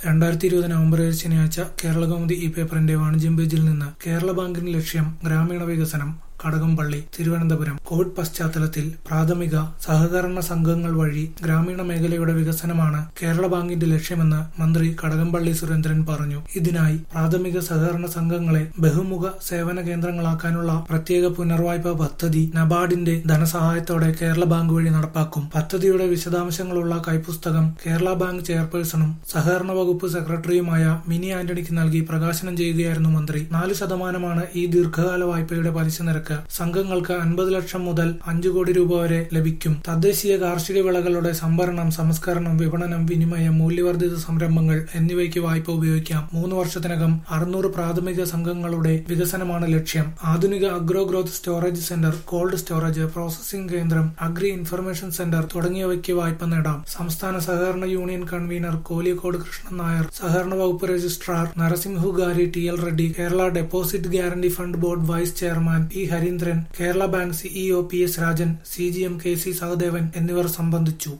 രണ്ടായിരത്തി ഇരുപത് നവംബർ ഏഴ് ശനിയാഴ്ച കേരളകൗമുദി ഈ പേപ്പറിന്റെ വാണിജ്യം പേജിൽ നിന്ന് കേരള ബാങ്കിന്റെ ലക്ഷ്യം ഗ്രാമീണ വികസനം കടകംപള്ളി തിരുവനന്തപുരം കോവിഡ് പശ്ചാത്തലത്തിൽ പ്രാഥമിക സഹകരണ സംഘങ്ങൾ വഴി ഗ്രാമീണ മേഖലയുടെ വികസനമാണ് കേരള ബാങ്കിന്റെ ലക്ഷ്യമെന്ന് മന്ത്രി കടകംപള്ളി സുരേന്ദ്രൻ പറഞ്ഞു ഇതിനായി പ്രാഥമിക സഹകരണ സംഘങ്ങളെ ബഹുമുഖ സേവന കേന്ദ്രങ്ങളാക്കാനുള്ള പ്രത്യേക പുനർവായ്പ പദ്ധതി നബാർഡിന്റെ ധനസഹായത്തോടെ കേരള ബാങ്ക് വഴി നടപ്പാക്കും പദ്ധതിയുടെ വിശദാംശങ്ങളുള്ള കൈപ്പുസ്തകം കേരള ബാങ്ക് ചെയർപേഴ്സണും സഹകരണ വകുപ്പ് സെക്രട്ടറിയുമായ മിനി ആന്റണിക്ക് നൽകി പ്രകാശനം ചെയ്യുകയായിരുന്നു മന്ത്രി നാല് ശതമാനമാണ് ഈ ദീർഘകാല വായ്പയുടെ പലിശ നിരക്ക് സംഘങ്ങൾക്ക് അൻപത് ലക്ഷം മുതൽ അഞ്ചു കോടി രൂപ വരെ ലഭിക്കും തദ്ദേശീയ കാർഷിക വിളകളുടെ സംഭരണം സംസ്കരണം വിപണനം വിനിമയം മൂല്യവർദ്ധിത സംരംഭങ്ങൾ എന്നിവയ്ക്ക് വായ്പ ഉപയോഗിക്കാം മൂന്ന് വർഷത്തിനകം അറുന്നൂറ് പ്രാഥമിക സംഘങ്ങളുടെ വികസനമാണ് ലക്ഷ്യം ആധുനിക agro growth storage centre cold storage processing കേന്ദ്രം അഗ്രി ഇൻഫർമേഷൻ സെന്റർ തുടങ്ങിയവയ്ക്ക് വായ്പ നേടാം സംസ്ഥാന സഹകരണ യൂണിയൻ കൺവീനർ കോലിക്കോട് കൃഷ്ണൻ നായർ സഹകരണ വകുപ്പ് registrar Narasimhugari T L Reddy Kerala deposit guarantee fund board vice chairman E Harindran Kerala bank CEO P S Rajan C G M K C Sahadevan എന്നിവർ സംബന്ധിച്ചു